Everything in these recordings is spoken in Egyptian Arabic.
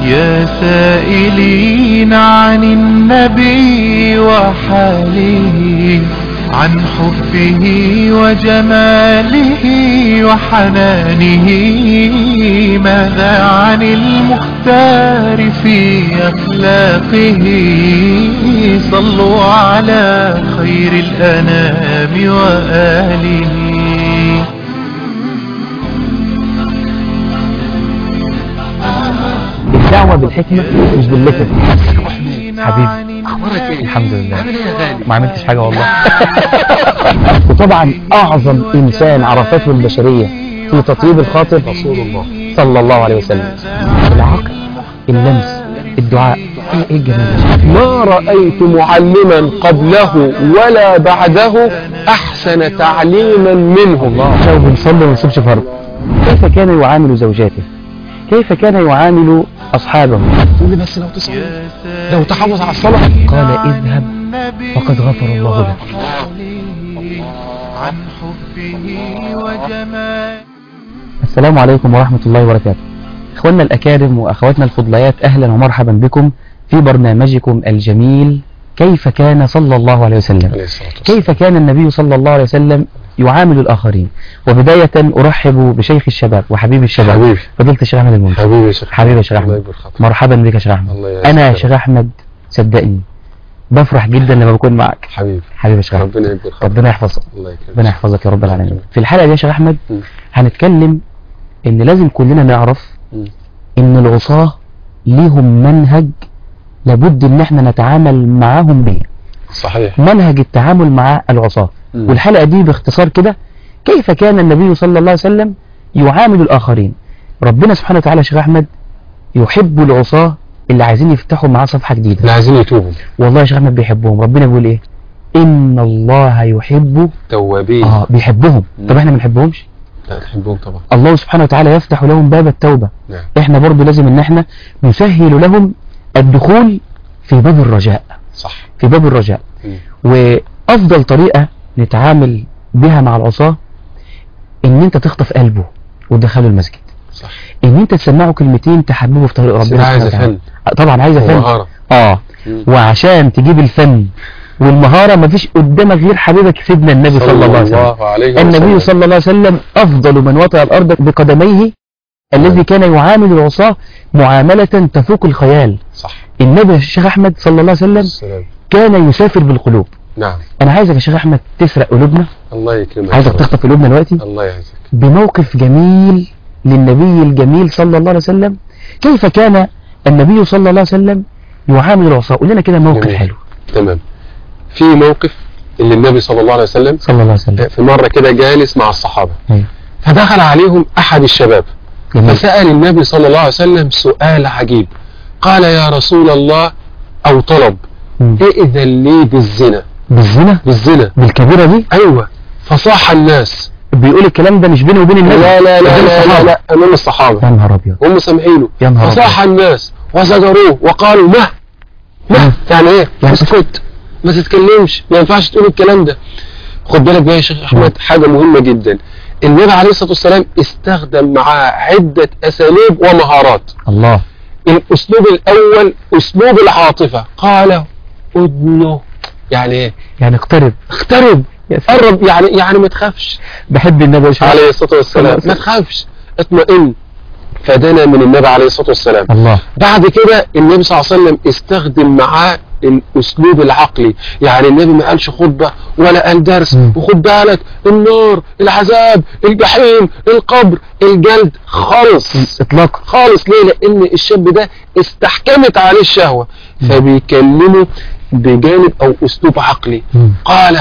يا سائلين عن النبي وحاله عن حبه وجماله وحنانه ماذا عن المختار في أخلاقه صلوا على خير الأنام وآله الدعوة بالحكمة مش باللسن حبيبي اخبارك ايه الحمد لله عامل ايه يا غالي ما عملتش حاجة والله وطبعا أعظم إنسان عرفته البشرية في تطيب الخاطر رسول الله صلى الله عليه وسلم العقل اللمس الدعاء ايه ايه الجمال ده ما رأيت معلما قبله ولا بعده أحسن تعليما منه الله لو بنصلي وما نسيبش فرض كيف كان يعامل زوجاته كيف كان يعامل أصحابه تقول لي بس لو تصلي لو تحافظ على الصلاة قال اذهب فقد غفر الله لك عن حبه وجماله السلام عليكم ورحمة الله وبركاته اخواننا الأكارم وأخواتنا الفضليات أهلا ومرحبا بكم في برنامجكم الجميل كيف كان صلى الله عليه وسلم عليه الصلاة والسلام كيف كان النبي صلى الله عليه وسلم يعامل الآخرين وبداية أرحب بشيخ الشباب وحبيب الشباب حبيبي فضيلة الشيخ أحمد المنتج حبيبي يا شيخ حبيبي يا شيخ الله أحمد يكبر خاطرك مرحبا بك يا شيخ أحمد الله يعزك أنا يا يا شيخ أحمد صدقني بفرح جدا لما بكون معك حبيبي حبيبي يا شيخ أحمد ربنا يكبر خاطرك ربنا يحفظك الله يكرمك ربنا يحفظك يا رب العالمين يكرمك. في الحلقة دي يا شيخ أحمد مم. هنتكلم إن لازم كلنا نعرف مم. إن العصاة ليهم منهج لابد إن احنا نتعامل معاهم به صحيح منهج التعامل مع العصاة مم. والحلقة دي باختصار كده كيف كان النبي صلى الله عليه وسلم يعامل الآخرين ربنا سبحانه وتعالى يا شيخ أحمد يحب العصاة اللي عايزين يفتحوا معاه صفحة اللي جديدة عايزين يتوبوا والله يا شيخ أحمد بيحبهم ربنا بيقول إيه إن الله يحب توابين آه بيحبهم مم. طب احنا ما بنحبهمش لا نحبهم طبعا الله سبحانه وتعالى يفتح لهم باب التوبة نعم احنا برضو لازم ان احنا نسهل لهم الدخول في باب الرجاء صح في باب الرجاء مم. وافضل طريقة نتعامل بها مع العصاة ان انت تخطف قلبه وتدخله المسجد صح ان انت تسمعه كلمتين تحببه في طريق بس ربنا ده عايز سبحانه وتعالى. فن طبعا عايزه فن ومهارة اه مم. وعشان تجيب الفن والمهارة مفيش قدامك غير حبيبك سيدنا النبي صلى الله عليه وسلم عليه النبي وسلم. صلى الله عليه وسلم أفضل من وطأ الأرض بقدميه الذي كان يعامل العصاة معاملة تفوق الخيال صح النبي الشيخ أحمد صلى الله عليه وسلم السلام كان يسافر بالقلوب نعم أنا عايزك يا شيخ أحمد تسرق قلوبنا الله يكرمك عايزك يا رب. تخطف قلوبنا دلوقتي الله يعزك بموقف جميل للنبي الجميل صلى الله عليه وسلم كيف كان النبي صلى الله عليه وسلم يعامل العصاة قول لنا كده موقف جميل. حلو تمام في موقف اللي النبي صلى الله عليه وسلم صلى الله عليه وسلم في مرة كده جالس مع الصحابة أيوة. فدخل عليهم أحد الشباب جميل فسأل النبي صلى الله عليه وسلم سؤال عجيب قال يا رسول الله أو طلب مم. ائذن لي بالزنا بالزنا بالزنا بالكبيرة دي أيوة فصاح الناس بيقول الكلام ده مش بينه وبين النبي لا لا لا قدام لا, لا, الصحابة. لا أمام الصحابة يا نهار أبيض هم سامعينه يا نهار فصاح الناس وزجروه وقالوا مه مه مم. يعني ايه يعني اسكت ما تتكلمش ما ينفعش تقول الكلام ده خد بالك بقى يا شيخ احمد حاجه مهمه جدا النبي عليه الصلاه والسلام استخدم معاه عده اساليب ومهارات الله الاسلوب الاول اسلوب العاطفه قال ادنه يعني ايه يعني اقترب اقترب يا سلام. قرب يعني يعني ما تخافش بحب النبي يا شيخ. عليه الصلاه صلى الله والسلام عليه ما وسلم. تخافش اطمئن فدنا من النبي عليه الصلاه والسلام الله بعد كده النبي صلى الله عليه وسلم استخدم معاه الاسلوب العقلي يعني النبي ما قالش خطبه ولا قال درس مم. وخد بالك النار العذاب الجحيم القبر الجلد خالص اطلاق خالص ليه لان الشاب ده استحكمت عليه الشهوه فبيكلمه بجانب او اسلوب عقلي مم. قال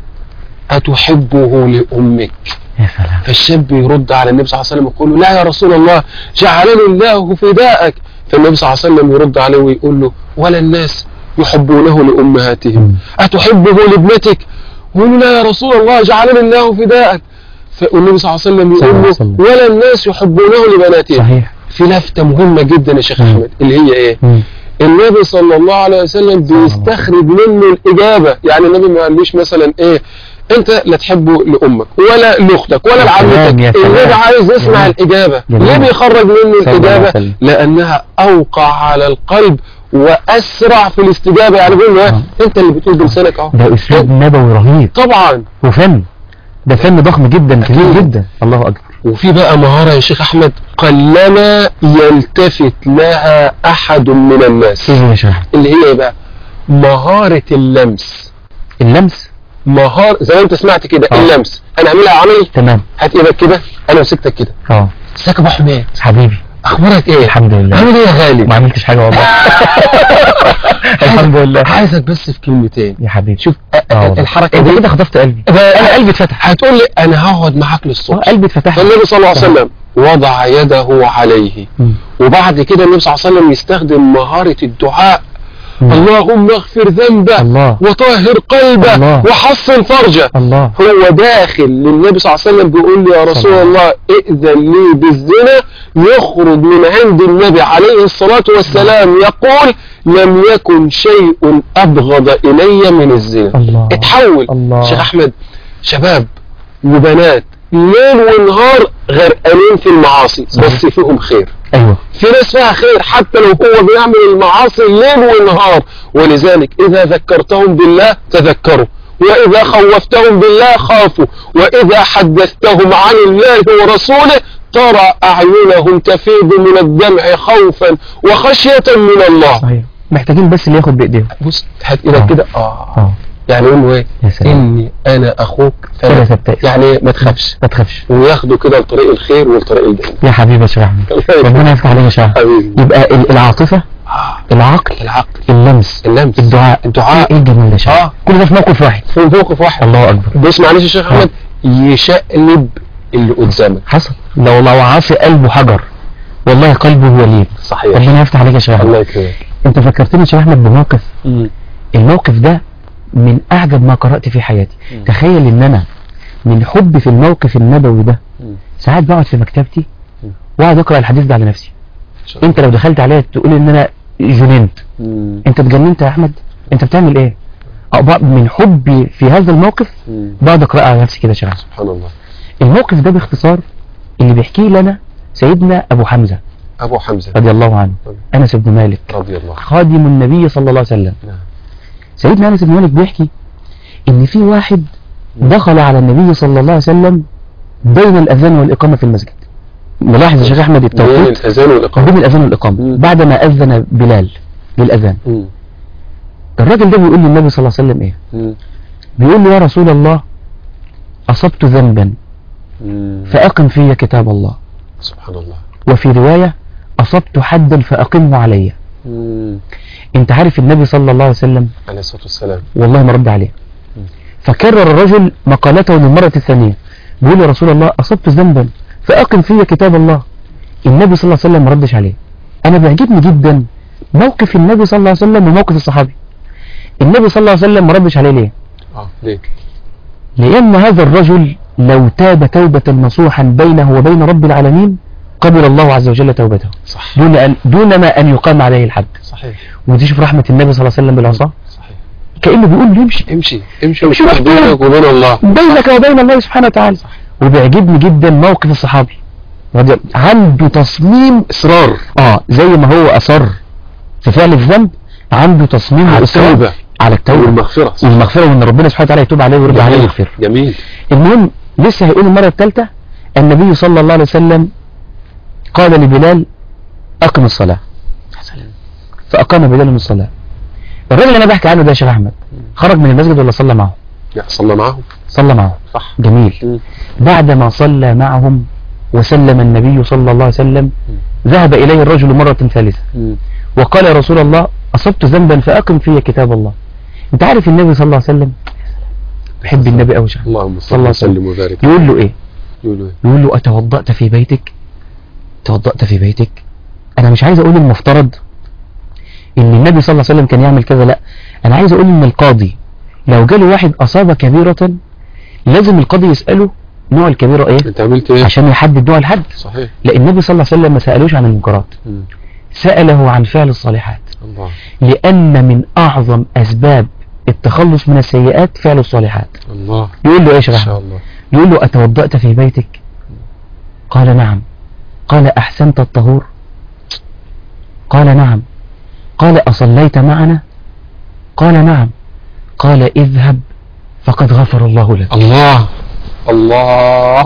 اتحبه لامك يا سلام فالشاب يرد على النبي صلى الله عليه وسلم يقول له لا يا رسول الله جعلني الله فداءك فالنبي صلى الله عليه وسلم يرد عليه ويقول له ولا الناس يحبونه لأمهاتهم مم. أتحبه لابنتك يقول له لا يا رسول الله جعلني الله فداءك فالنبي صلى الله عليه وسلم صلى يقول الله عليه له وسلم. ولا الناس يحبونه لبناتهم صحيح في لفتة مهمة جدا يا شيخ مم. أحمد اللي هي إيه مم. النبي صلى الله عليه وسلم الله. بيستخرج منه الإجابة يعني النبي ما قاليش مثلا إيه انت لا تحبه لامك ولا لاختك ولا يا سلام، لعمتك يا سلام. النبي عايز يسمع جميل. الاجابه جميل. ليه بيخرج منه صلى الله عليه الاجابه وسلم. لانها اوقع على القلب واسرع في الاستجابه يعني بيقول له آه. إيه؟ انت اللي بتقول بلسانك اهو ده اسلوب نبوي رهيب طبعا وفن ده فن ضخم جدا كبير أكيد. جدا الله اكبر وفي بقى مهارة يا شيخ أحمد قلما يلتفت لها أحد من الناس ايه يا شيخ اللي هي إيه بقى مهارة اللمس اللمس مهارة زي ما أنت سمعت كده آه. اللمس هنعملها عملي تمام هات إيدك كده أنا مسكتك كده اه ازيك يا أبو حميد حبيبي أخبارك إيه؟ الحمد لله عامل إيه يا غالي؟ ما عملتش حاجه والله الحمد لله عايزك بس في كلمتين يا حبيبي شوف أ- أ- آه والله. الحركة انت دي كده خطفت قلبي انا قلبي اتفتح هتقول لي أنا هقعد معاك اه للصبح قلبي اتفتح فالنبي صلى الله عليه وسلم وضع يده عليه مم. وبعد كده النبي صلى الله عليه وسلم يستخدم مهارة الدعاء مم. اللهم اغفر ذنبه الله وطهر قلبه الله. وحصن فرجه الله هو داخل للنبي صلى الله عليه وسلم بيقول لي يا رسول الله. الله ائذن لي بالزنا يخرج من عند النبي عليه الصلاة والسلام يقول لم يكن شيء أبغض إلي من الزنا الله اتحول الله. شيخ أحمد شباب وبنات ليل ونهار غرقانين في المعاصي بس فيهم خير ايوه في ناس فيها خير حتى لو هو بيعمل المعاصي ليل ونهار ولذلك إذا ذكرتهم بالله تذكروا وإذا خوفتهم بالله خافوا وإذا حدثتهم عن الله ورسوله ترى أعينهم تفيض من الدمع خوفا وخشية من الله صحيح محتاجين بس اللي ياخد بايديهم بص هات إيدك آه. كده آه اه يعني يقول له إيه يا سلام إني أنا أخوك فلا فلا تبتئس يعني ما تخافش ما تخافش وياخده كده لطريق الخير ولطريق الجنة يا حبيبي يا شيخ احمد ربنا يفتح عليك يا شيخ حبيبي يبقى ال- العاطفه آه. العقل العقل اللمس اللمس الدعاء الدعاء ايه الجمال ده يا شيخ آه. كل ده في موقف واحد في موقف واحد الله اكبر بص معلش يا شيخ احمد يشقلب اللي قدامك حصل لو لو عاصي قلبه حجر والله قلبه هو لين صحيح ربنا يفتح عليك يا شيخ الله احمد يكرمك انت فكرتني يا شيخ احمد بموقف الموقف ده من اعجب ما قرأت في حياتي مم. تخيل ان انا من حبي في الموقف النبوي ده مم. ساعات بقعد في مكتبتي مم. واقعد اقرا الحديث ده على نفسي انت لو دخلت عليا تقول ان انا جننت مم. انت اتجننت يا احمد انت بتعمل ايه أو بقى من حبي في هذا الموقف مم. بقعد اقرا على نفسي كده يا شيخ أحمد. سبحان الله الموقف ده باختصار اللي بيحكيه لنا سيدنا ابو حمزه ابو حمزه رضي الله عنه انس بن مالك رضي الله عنه خادم النبي صلى الله عليه وسلم نعم. سيدنا انس بن مالك بيحكي ان في واحد دخل على النبي صلى الله عليه وسلم بين الاذان والاقامه في المسجد ملاحظ يا شيخ احمد بين التوقيت الاذان والاقامه بين الاذان والاقامه مم. بعدما اذن بلال للاذان مم. الراجل ده بيقول للنبي صلى الله عليه وسلم ايه مم. بيقول له يا رسول الله اصبت ذنبا مم. فاقم في كتاب الله سبحان الله وفي روايه اصبت حدا فاقمه علي مم. انت عارف النبي صلى الله عليه وسلم عليه الصلاه والسلام والله ما رد عليه مم. فكرر الرجل مقالته للمرة الثانية بيقول يا رسول الله أصبت ذنبا فأقم في كتاب الله النبي صلى الله عليه وسلم ما ردش عليه أنا بيعجبني جدا موقف النبي صلى الله عليه وسلم وموقف الصحابي النبي صلى الله عليه وسلم ما ردش عليه ليه اه ليه لأن هذا الرجل لو تاب توبة نصوحا بينه وبين رب العالمين قبل الله عز وجل توبته صح دون أن دون ما أن يقام عليه الحد صحيح ودي شوف رحمة النبي صلى الله عليه وسلم بالعصا صحيح كأنه بيقول له امشي امشي امشي امشي وفتح مفتوح. بينك وبين الله بينك وبين الله سبحانه وتعالى وبيعجبني جدا موقف الصحابي رضي الله- عنده تصميم اصرار اه زي ما هو اصر في فعل الذنب عنده تصميم على وإصرار التوبه على التوبه والمغفره والمغفره وان ربنا سبحانه وتعالى يتوب عليه ويرجع عليه جميل ويغفر جميل المهم لسه هيقول المره الثالثه النبي صلى الله عليه وسلم قال لبلال اقم الصلاه فاقام بلال الصلاه الراجل اللي انا بحكي عنه ده يا شيخ احمد خرج من المسجد ولا صلى معه لا صلى معهم صلى معه صح جميل مم. بعدما صلى معهم وسلم النبي صلى الله عليه وسلم ذهب إليه الرجل مرة ثالثة مم. وقال يا رسول الله أصبت ذنبا فأقم في كتاب الله أنت عارف النبي صلى الله عليه وسلم بحب النبي أوي شيخ. اللهم صلى صل الله عليه وسلم. وسلم وبارك يقول له إيه يقولوا إيه؟ يقول له أتوضأت في بيتك توضأت في بيتك أنا مش عايز أقول المفترض إن النبي صلى الله عليه وسلم كان يعمل كذا لا أنا عايز أقول إن القاضي لو جاله واحد أصاب كبيرة لازم القاضي يسأله نوع الكبيرة إيه انت عملت ايه عشان يحدد نوع الحد صحيح لا النبي صلى الله عليه وسلم ما سألوش عن المنكرات مم. سأله عن فعل الصالحات الله لأن من أعظم أسباب التخلص من السيئات فعل الصالحات الله يقول له ايش يا ما شيخ شاء أحمد الله يقول له أتوضأت في بيتك قال نعم قال أحسنت الطهور قال نعم قال أصليت معنا قال نعم قال اذهب فقد غفر الله لك الله الله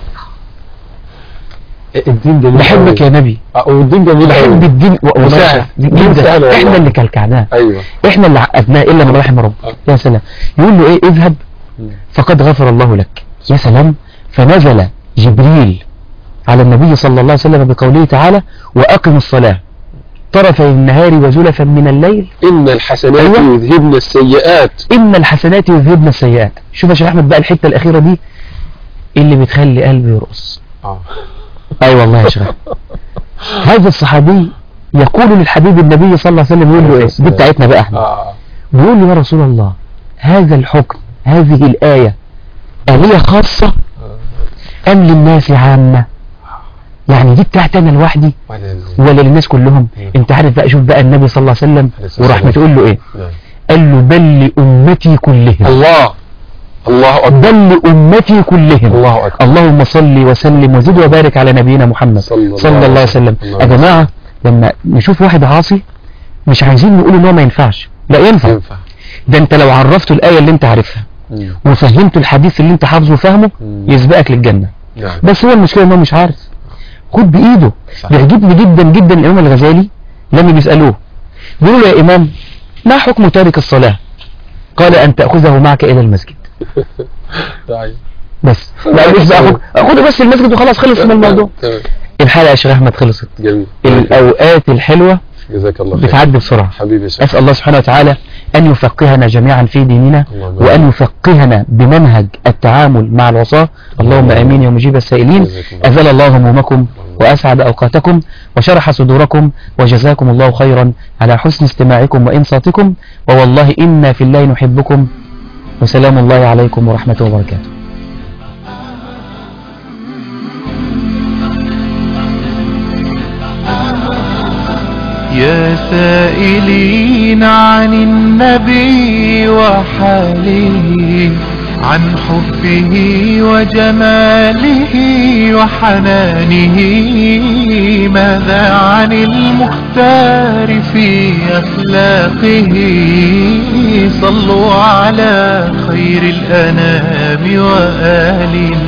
الدين جميل بحبك يا نبي والدين جميل بحب أوي. الدين و- والله وسهل. دين جدا سهل والله. احنا اللي كلكعناه ايوه احنا اللي عقدناه الا من رحم رب آه. يا سلام يقول له ايه اذهب فقد غفر الله لك يا سلام فنزل جبريل على النبي صلى الله عليه وسلم بقوله تعالى وأقم الصلاة طرفي النهار وزلفا من الليل ان الحسنات أيوة. يذهبن السيئات إن الحسنات يذهبن السيئات شوف يا شيخ أحمد بقى الحتة الأخيرة دي اللي بتخلي قلبي يرقص اه أي أيوة والله يا شيخ هذا الصحابي يقول للحبيب النبي صلى الله عليه وسلم يقول له إيه دي بتاعتنا بقى احنا اه بيقول له يا رسول الله هذا الحكم هذه الآية آلية خاصة أم للناس عامة يعني دي بتاعت أنا لوحدي ولا للناس كلهم مم. انت عارف بقى شوف بقى النبي صلى الله عليه وسلم عليه الصلاة وراح والسلام. تقول له ايه نعم. قال له بل لأمتي كلهم الله الله اكبر بل لأمتي كلهم الله اكبر اللهم صل وسلم وزد وبارك على نبينا محمد صلى الله صلى الله عليه عليه وسلم وسلم. يا جماعة لما نشوف واحد عاصي مش عايزين نقول ان هو ما ينفعش لا ينفع ينفع ده انت لو عرفته الآية اللي انت عارفها مم. وفهمته الحديث اللي انت حافظه وفاهمه مم. يسبقك للجنة نعم بس هو المشكلة ان هو مش عارف خد بإيده صح. بيعجبني جدا جدا الإمام الغزالي لما بيسألوه بيقولوا له يا إمام ما حكم تارك الصلاة قال أن تأخذه معك إلى المسجد طيب. بس ما قالوش بقى خد- أخده بس المسجد وخلاص خلص من الموضوع تمام الحلقة يا شيخ أحمد خلصت جميل الأوقات الحلوة جزاك الله خير بتعدي بسرعة حبيبي يا شيخ أسأل الله سبحانه وتعالى أن يفقهنا جميعا في ديننا اللهم وأن يفقهنا بمنهج التعامل مع العصاة اللهم آمين يا مجيب السائلين جزاكم الله. أزال الله همومكم وأسعد أوقاتكم وشرح صدوركم وجزاكم الله خيرا على حسن استماعكم وإنصاتكم ووالله إنا في الله نحبكم وسلام الله عليكم ورحمة وبركاته يا سائلين عن النبي وحاله عن حبه وجماله وحنانه ماذا عن المختار في أخلاقه صلوا على خير الأنام وآله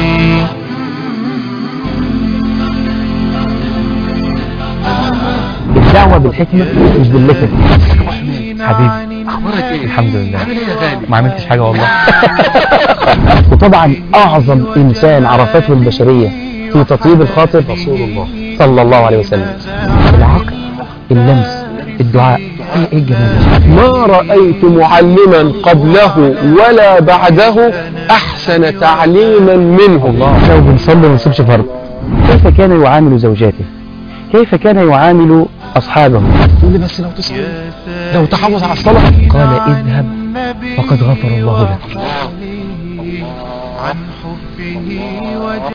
الدعوة بالحكمة مش باللسن حبيبي أخبارك إيه؟ الحمد لله عامل إيه يا غالي؟ ما عملتش حاجة والله وطبعا أعظم إنسان عرفته البشرية في تطيب الخاطر رسول الله صلى الله عليه وسلم العقل اللمس الدعاء ايه ايه الجمال ده ما رأيت معلما قبله ولا بعده أحسن تعليما منه الله لو بنصلي ما نسيبش فرض كيف كان يعامل زوجاته كيف كان يعامل أصحابه قول لي بس لو تصلي يا لو تحافظ على الصلاة قال اذهب فقد غفر الله لك عن حبه وجماله